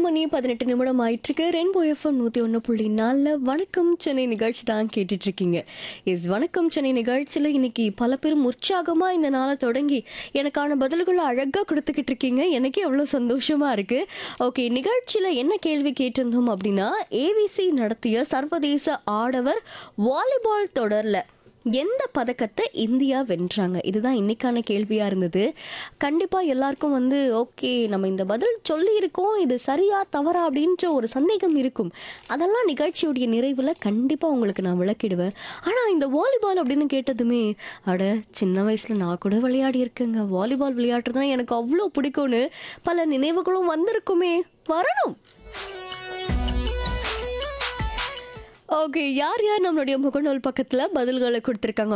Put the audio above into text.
மணி பதினெட்டு நிமிடம் ஆயிட்டுருக்கு ரெயின்போ எஃப்எம் நூற்றி ஒன்று புள்ளி நாலில் வணக்கம் சென்னை நிகழ்ச்சி தான் கேட்டுட்டு இருக்கீங்க இஸ் வணக்கம் சென்னை நிகழ்ச்சியில் இன்னைக்கு பல பேரும் உற்சாகமாக இந்த நாளை தொடங்கி எனக்கான பதில்களை அழகாக கொடுத்துக்கிட்டு இருக்கீங்க எனக்கே எவ்வளோ சந்தோஷமாக இருக்குது ஓகே நிகழ்ச்சியில் என்ன கேள்வி கேட்டிருந்தோம் அப்படின்னா ஏவிசி நடத்திய சர்வதேச ஆடவர் வாலிபால் தொடரில் எந்த பதக்கத்தை இந்தியா வென்றாங்க இதுதான் இன்னைக்கான கேள்வியா இருந்தது கண்டிப்பா எல்லாருக்கும் வந்து ஓகே நம்ம இந்த பதில் சொல்லி இருக்கோம் இது சரியா தவறா அப்படின்ற ஒரு சந்தேகம் இருக்கும் அதெல்லாம் நிகழ்ச்சியுடைய நிறைவுல கண்டிப்பா உங்களுக்கு நான் விளக்கிடுவேன் ஆனா இந்த வாலிபால் அப்படின்னு கேட்டதுமே அட சின்ன வயசுல நான் கூட விளையாடி இருக்கேங்க வாலிபால் விளையாட்டுறதுனா எனக்கு அவ்வளோ பிடிக்கும்னு பல நினைவுகளும் வந்திருக்குமே வரணும் ஓகே யார் யார் நம்மளுடைய முகநூல் பக்கத்துல பதில்களை கொடுத்துருக்காங்க